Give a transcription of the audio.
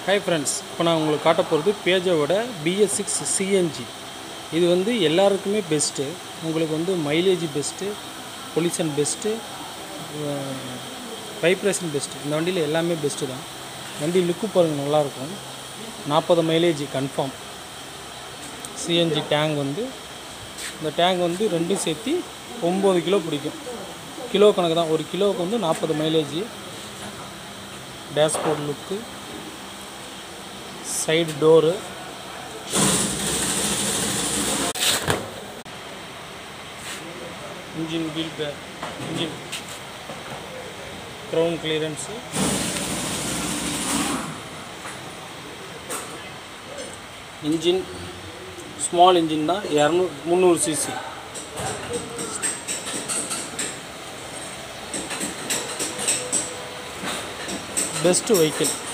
hi friends இப்போ நான் உங்களுக்கு காட்ட போகிறது பேஜோட பிஎஸ் சிக்ஸ் சிஎன்ஜி இது வந்து எல்லாருக்குமே பெஸ்ட்டு உங்களுக்கு வந்து mileage best pollution best vibration best இந்த வண்டியில் எல்லாமே பெஸ்ட்டு தான் வண்டி லுக்கு பாருங்கள் நல்லாயிருக்கும் நாற்பது மைலேஜ் கன்ஃபார்ம் சிஎன்ஜி டேங்க் வந்து இந்த டேங்க் வந்து ரெண்டும் சேர்த்து ஒம்பது கிலோ பிடிக்கும் கிலோ கணக்கு தான் ஒரு கிலோவுக்கு வந்து நாற்பது mileage dashboard look side door engine wheel base engine ground clearance engine small engine தான் இரநூறு முந்நூறு சிசி பெஸ்ட்டு வெஹிக்கிள்